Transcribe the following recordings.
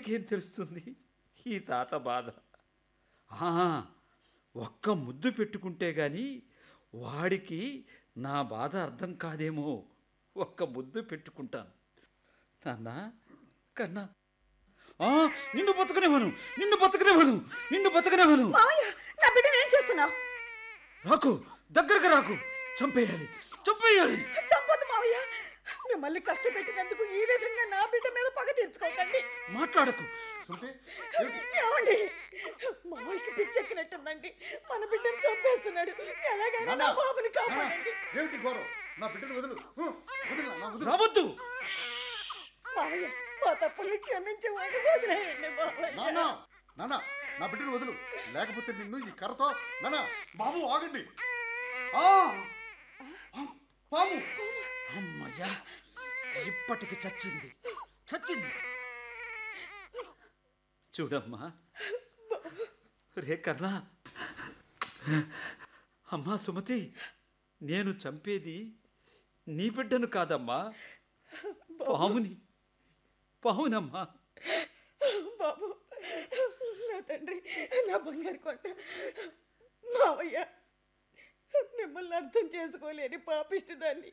వాడికేం తెలుస్తుంది ఈ తాత బాధ ఆ, ఒక్క ముద్దు పెట్టుకుంటే గాని వాడికి నా బాధ అర్థం కాదేమో ఒక్క ముద్దు పెట్టుకుంటాను నాన్న కన్నా ఆ, నిన్ను బతకనివ్వను నిన్ను బతకనివ్వను నిన్ను బతకనివ్వను మావయ్య నా బిడ్డను ఏం చేస్తున్నావు రాకు దగ్గరకు రాకు చంపేయాలి చంపేయాలి చంపొద్దు మావయ్య మిమ్మల్ని కష్టపెట్టినందుకు ఈ విధంగా నా బిడ్డ మీద పగ తీర్చుకోకండి మాట్లాడకు శృతి ఏమండి మావయ్యకి పిచ్చెక్కినట్టుందండి మన బిడ్డను చంపేస్తున్నాడు ఎలాగైనా నా నాన్న, బాబుని నాన్న, కాపాడండి ఏమిటి ఘోరం నా బిడ్డను వదులు హు, వదిలు నా వదులు రావద్దు మావయ్య మా తప్పుల్ని క్షమించేవాడు వదిలేయండి నాన్న మావయ్య నాన్న నా బిడ్డను వదులు లేకపోతే నిన్ను ఈ కర్రతో నాన్న బాబు ఆగండి ఆ! ఆ, పాము అమ్మయ్యా ఇప్పటికి చచ్చింది చచ్చింది చూడమ్మా రే కర్ణా అమ్మా సుమతి నేను చంపేది నీ బిడ్డను కాదమ్మా పాముని పామునమ్మా బాబు నా తండ్రి నా బంగారు కొంట మావయ్య మిమ్మల్ని అర్థం చేసుకోలేని పాపిష్టి దాన్ని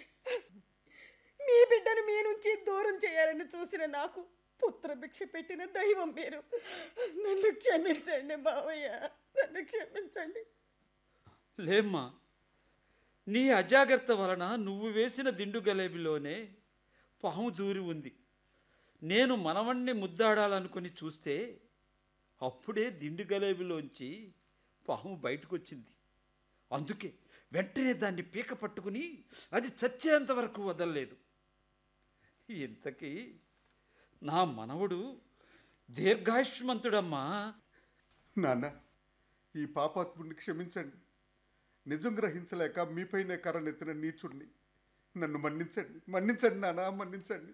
మీ బిడ్డను మీ నుంచి దూరం చేయాలని చూసిన నాకు పుత్రభిక్ష పెట్టిన దైవం మీరు నన్ను క్షమించండి మావయ్య నన్ను క్షమించండి లేమ్మా నీ అజాగ్రత్త వలన నువ్వు వేసిన దిండు గలేబిలోనే పాము దూరి ఉంది నేను మనవణ్ణి ముద్దాడాలనుకుని చూస్తే అప్పుడే దిండు గలేబిలోంచి పాము బయటకు వచ్చింది అందుకే వెంటనే దాన్ని పీక పట్టుకుని అది చచ్చేంత వరకు వదలలేదు ఇంతకీ నా మనవడు దీర్ఘాయుష్మంతుడమ్మా నాన్న ఈ పాపాత్ముడిని క్షమించండి నిజం గ్రహించలేక మీపైనే కర్రనెత్తిన నీచుడిని నన్ను మన్నించండి మన్నించండి నాన్న మన్నించండి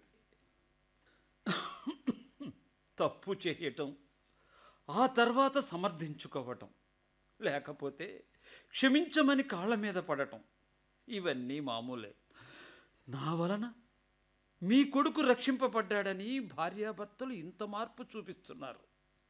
తప్పు చేయటం ఆ తర్వాత సమర్థించుకోవటం లేకపోతే క్షమించమని కాళ్ళ మీద పడటం ఇవన్నీ మామూలే నా వలన మీ కొడుకు రక్షింపబడ్డాడని భార్యాభర్తలు ఇంత మార్పు చూపిస్తున్నారు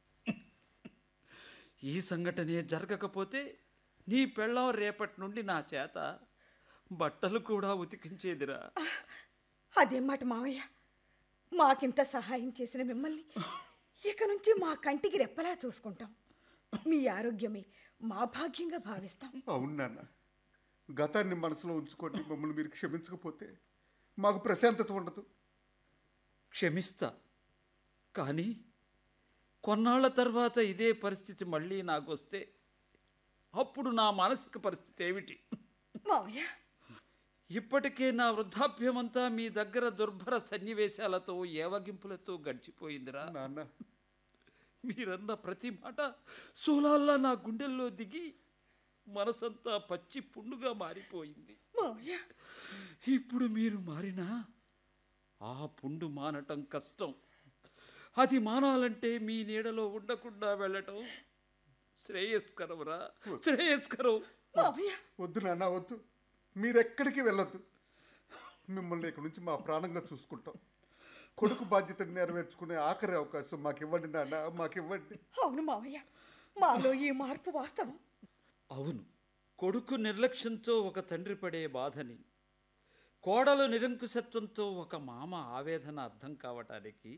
ఈ సంఘటనే జరగకపోతే నీ పెళ్ళం రేపటి నుండి నా చేత బట్టలు కూడా ఉతికించేదిరా అదేం మాట మావయ్య మాకింత సహాయం చేసిన మిమ్మల్ని ఇక నుంచి మా కంటికి రెప్పలా చూసుకుంటాం మీ ఆరోగ్యమే మా భాగ్యంగా భావిస్తాం అవును నాన్న గతాన్ని మనసులో ఉంచుకోండి మమ్మల్ని మీరు క్షమించకపోతే మాకు ప్రశాంతత ఉండదు క్షమిస్తా కానీ కొన్నాళ్ల తర్వాత ఇదే పరిస్థితి మళ్ళీ నాకు వస్తే అప్పుడు నా మానసిక పరిస్థితి ఏమిటి మావయ్య ఇప్పటికే నా వృద్ధాప్యమంతా మీ దగ్గర దుర్భర సన్నివేశాలతో ఏవగింపులతో గడిచిపోయిందిరా నాన్న మీరన్న ప్రతి మాట సోలాల్లా నా గుండెల్లో దిగి మనసంతా పచ్చి పుండుగా మారిపోయింది మావయ్య ఇప్పుడు మీరు మారినా ఆ పుండు మానటం కష్టం అది మానాలంటే మీ నీడలో ఉండకుండా వెళ్ళటం శ్రేయస్కరవురా శ్రేయస్కరం మావయ్య వద్దు నాన్న వద్దు మీరెక్కడికి వెళ్ళొద్దు మిమ్మల్ని ఇక్కడి నుంచి మా ప్రాణంగా చూసుకుంటాం కొడుకు బాధ్యతను నెరవేర్చుకునే ఆఖరి అవకాశం మాకు ఇవ్వండి నాన్న మాకు ఇవ్వండి అవును మావయ్య మాలో ఈ మార్పు వాస్తవం అవును కొడుకు నిర్లక్ష్యంతో ఒక తండ్రి పడే బాధని కోడలు నిరంకుశత్వంతో ఒక మామ ఆవేదన అర్థం కావటానికి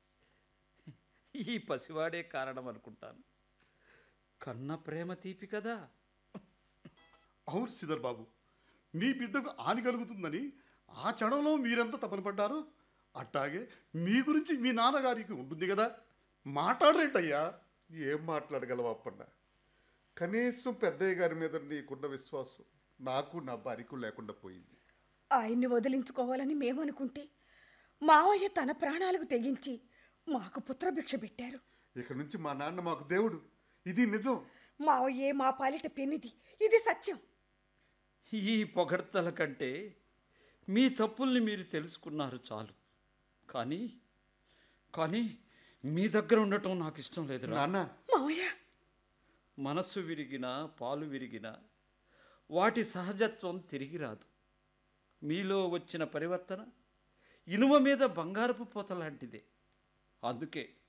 ఈ పసివాడే కారణం అనుకుంటాను కన్న ప్రేమ తీపి కదా అవును శ్రీధర్ బాబు నీ బిడ్డకు హాని కలుగుతుందని ఆ క్షణంలో మీరెంత తపన పడ్డారు అట్టాగే మీ గురించి మీ నాన్నగారికి ఉంటుంది కదా మాట్లాడరేంటయ్యా ఏం మాట్లాడగలవు అప్పన్న కనీసం పెద్దయ్య గారి మీద నీకున్న విశ్వాసం నాకు నా భార్యకు లేకుండా పోయింది ఆయన్ని వదిలించుకోవాలని మేమనుకుంటే మావయ్య తన ప్రాణాలకు తెగించి మాకు పుత్రభిక్ష పెట్టారు ఇక నుంచి మా నాన్న మాకు దేవుడు ఇది నిజం మావయ్యే మా పాలిట పెన్నిది ఇది సత్యం ఈ పొగడ్తల కంటే మీ తప్పుల్ని మీరు తెలుసుకున్నారు చాలు కానీ కానీ మీ దగ్గర ఉండటం నాకు ఇష్టం లేదురా నాన్న మావయ్య మనస్సు విరిగినా పాలు విరిగినా వాటి సహజత్వం తిరిగి రాదు మీలో వచ్చిన పరివర్తన ఇనుమ మీద బంగారపు పూత లాంటిదే అందుకే